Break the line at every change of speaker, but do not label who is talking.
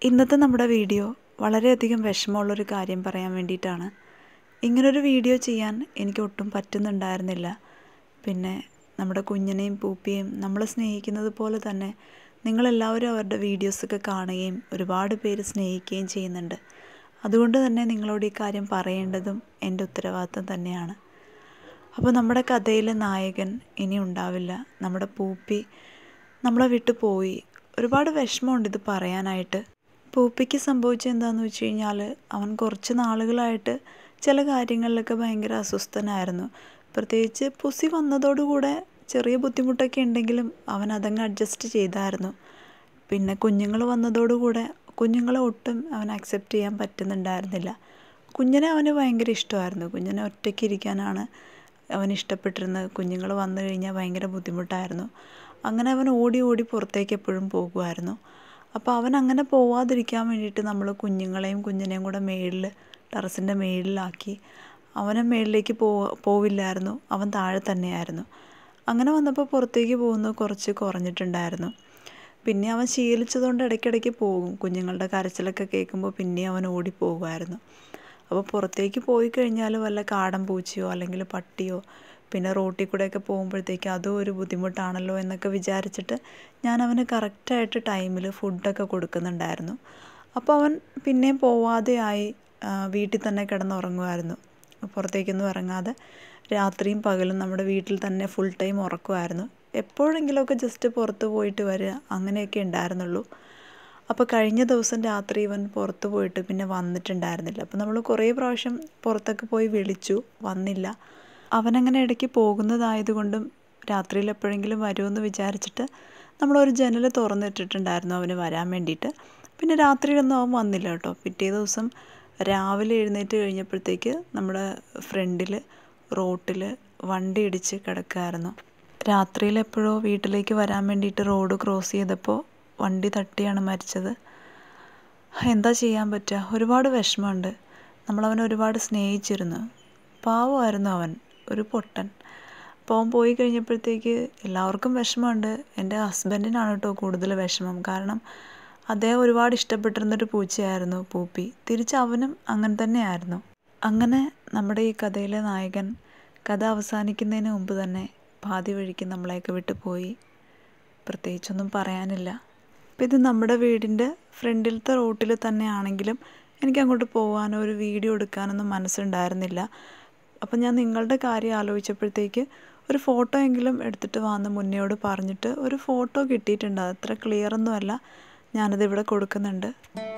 ഇന്നത്തെ നമ്മുടെ വീഡിയോ വളരെയധികം വിഷമമുള്ളൊരു കാര്യം പറയാൻ വേണ്ടിയിട്ടാണ് ഇങ്ങനൊരു വീഡിയോ ചെയ്യാൻ എനിക്ക് ഒട്ടും പറ്റുന്നുണ്ടായിരുന്നില്ല പിന്നെ നമ്മുടെ കുഞ്ഞിനെയും പൂപ്പിയെയും നമ്മൾ സ്നേഹിക്കുന്നത് പോലെ തന്നെ നിങ്ങളെല്ലാവരും അവരുടെ വീഡിയോസൊക്കെ കാണുകയും ഒരുപാട് പേര് സ്നേഹിക്കുകയും ചെയ്യുന്നുണ്ട് അതുകൊണ്ട് തന്നെ നിങ്ങളോട് ഈ കാര്യം പറയേണ്ടതും എൻ്റെ ഉത്തരവാദിത്തം തന്നെയാണ് അപ്പോൾ നമ്മുടെ കഥയിലെ നായകൻ ഇനി ഉണ്ടാവില്ല നമ്മുടെ പൂപ്പി നമ്മളെ വിട്ടു പോയി ഒരുപാട് വിഷമമുണ്ട് ഇത് പറയാനായിട്ട് പൂപ്പിക്ക് സംഭവിച്ചത് എന്താണെന്ന് വെച്ച് കഴിഞ്ഞാൽ അവൻ കുറച്ച് നാളുകളായിട്ട് ചില കാര്യങ്ങളിലൊക്കെ ഭയങ്കര അസ്വസ്ഥനായിരുന്നു പ്രത്യേകിച്ച് പുസി വന്നതോടുകൂടെ ചെറിയ ബുദ്ധിമുട്ടൊക്കെ ഉണ്ടെങ്കിലും അവൻ അതങ്ങ് അഡ്ജസ്റ്റ് ചെയ്തായിരുന്നു പിന്നെ കുഞ്ഞുങ്ങൾ വന്നതോടുകൂടെ കുഞ്ഞുങ്ങളെ ഒട്ടും അവൻ അക്സെപ്റ്റ് ചെയ്യാൻ പറ്റുന്നുണ്ടായിരുന്നില്ല കുഞ്ഞിനെ അവന് ഭയങ്കര ഇഷ്ടമായിരുന്നു കുഞ്ഞിനെ ഒറ്റയ്ക്ക് ഇരിക്കാനാണ് അവൻ ഇഷ്ടപ്പെട്ടിരുന്നത് കുഞ്ഞുങ്ങൾ വന്നു കഴിഞ്ഞാൽ ഭയങ്കര ബുദ്ധിമുട്ടായിരുന്നു അങ്ങനെ അവൻ ഓടി ഓടി പുറത്തേക്ക് എപ്പോഴും പോകുമായിരുന്നു അപ്പോൾ അവൻ അങ്ങനെ പോവാതിരിക്കാൻ വേണ്ടിയിട്ട് നമ്മൾ കുഞ്ഞുങ്ങളെയും കുഞ്ഞിനെയും കൂടെ മേളിൽ ടെറസിൻ്റെ മേളിലാക്കി അവനെ മേളിലേക്ക് പോ പോവില്ലായിരുന്നു അവൻ താഴെ തന്നെയായിരുന്നു അങ്ങനെ വന്നപ്പോൾ പുറത്തേക്ക് പോകുന്നത് കുറച്ച് കുറഞ്ഞിട്ടുണ്ടായിരുന്നു പിന്നെ അവൻ ശീലിച്ചതുകൊണ്ട് ഇടയ്ക്കിടയ്ക്ക് പോകും കുഞ്ഞുങ്ങളുടെ കരച്ചിലൊക്കെ കേൾക്കുമ്പോൾ പിന്നെ അവൻ ഓടിപ്പോകുമായിരുന്നു അപ്പോൾ പുറത്തേക്ക് പോയി കഴിഞ്ഞാൽ വല്ല കാടൻ പൂച്ചയോ അല്ലെങ്കിൽ പട്ടിയോ പിന്നെ റോട്ടിൽ കൂടെയൊക്കെ പോകുമ്പോഴത്തേക്ക് അതും ഒരു ബുദ്ധിമുട്ടാണല്ലോ എന്നൊക്കെ വിചാരിച്ചിട്ട് ഞാൻ അവന് കറക്റ്റായിട്ട് ടൈമിൽ ഫുഡൊക്കെ കൊടുക്കുന്നുണ്ടായിരുന്നു അപ്പോൾ അവൻ പിന്നെയും പോവാതെയായി വീട്ടിൽ തന്നെ കിടന്നുറങ്ങുമായിരുന്നു പുറത്തേക്കൊന്നും ഇറങ്ങാതെ രാത്രിയും പകലും നമ്മുടെ വീട്ടിൽ തന്നെ ഫുൾ ടൈം ഉറക്കുമായിരുന്നു എപ്പോഴെങ്കിലുമൊക്കെ ജസ്റ്റ് പുറത്ത് പോയിട്ട് വരിക അങ്ങനെയൊക്കെ ഉണ്ടായിരുന്നുള്ളൂ അപ്പോൾ കഴിഞ്ഞ ദിവസം രാത്രി ഇവൻ പുറത്ത് പോയിട്ട് പിന്നെ വന്നിട്ടുണ്ടായിരുന്നില്ല അപ്പോൾ നമ്മൾ കുറേ പ്രാവശ്യം പുറത്തൊക്കെ പോയി വിളിച്ചു വന്നില്ല അവനങ്ങനെ ഇടയ്ക്ക് പോകുന്നതായതുകൊണ്ടും രാത്രിയിൽ എപ്പോഴെങ്കിലും വരുമെന്ന് വിചാരിച്ചിട്ട് നമ്മളൊരു ജനൽ തുറന്നിട്ടിട്ടുണ്ടായിരുന്നു അവന് വരാൻ വേണ്ടിയിട്ട് പിന്നെ രാത്രിയിലൊന്നും അവൻ വന്നില്ല കേട്ടോ പിറ്റേ ദിവസം രാവിലെ എഴുന്നേറ്റ് കഴിഞ്ഞപ്പോഴത്തേക്ക് നമ്മുടെ ഫ്രണ്ടിൽ റോട്ടിൽ വണ്ടി ഇടിച്ച് കിടക്കുമായിരുന്നു രാത്രിയിൽ എപ്പോഴോ വീട്ടിലേക്ക് വരാൻ വേണ്ടിയിട്ട് റോഡ് ക്രോസ് ചെയ്തപ്പോൾ വണ്ടി തട്ടിയാണ് മരിച്ചത് എന്താ ചെയ്യാൻ പറ്റുക ഒരുപാട് വിഷമമുണ്ട് നമ്മളവനെ ഒരുപാട് സ്നേഹിച്ചിരുന്നു പാവമായിരുന്നു അവൻ ഒരു പൊട്ടൻ അപ്പോൾ അവൻ പോയി കഴിഞ്ഞപ്പോഴത്തേക്ക് എല്ലാവർക്കും വിഷമമുണ്ട് എൻ്റെ ഹസ്ബൻഡിനാണ് കേട്ടോ കൂടുതൽ വിഷമം കാരണം അദ്ദേഹം ഒരുപാട് ഇഷ്ടപ്പെട്ടിരുന്നൊരു പൂച്ചയായിരുന്നു പൂപ്പി തിരിച്ച് അവനും അങ്ങനെ തന്നെയായിരുന്നു അങ്ങനെ നമ്മുടെ ഈ കഥയിലെ നായകൻ കഥ അവസാനിക്കുന്നതിന് മുമ്പ് തന്നെ പാതി വഴിക്ക് നമ്മളെയൊക്കെ വിട്ടു പോയി പ്രത്യേകിച്ചൊന്നും പറയാനില്ല അപ്പോൾ ഇത് നമ്മുടെ വീടിൻ്റെ ഫ്രണ്ടിലത്തെ റോട്ടിൽ തന്നെ ആണെങ്കിലും എനിക്ക് അങ്ങോട്ട് പോകാനോ ഒരു വീഡിയോ എടുക്കാനൊന്നും മനസ്സുണ്ടായിരുന്നില്ല അപ്പം ഞാൻ നിങ്ങളുടെ കാര്യം ആലോചിച്ചപ്പോഴത്തേക്ക് ഒരു ഫോട്ടോ എങ്കിലും എടുത്തിട്ട് വന്ന് മുന്നയോട് പറഞ്ഞിട്ട് ഒരു ഫോട്ടോ കിട്ടിയിട്ടുണ്ട് അത്ര ക്ലിയർ ഒന്നുമല്ല ഞാനത് ഇവിടെ കൊടുക്കുന്നുണ്ട്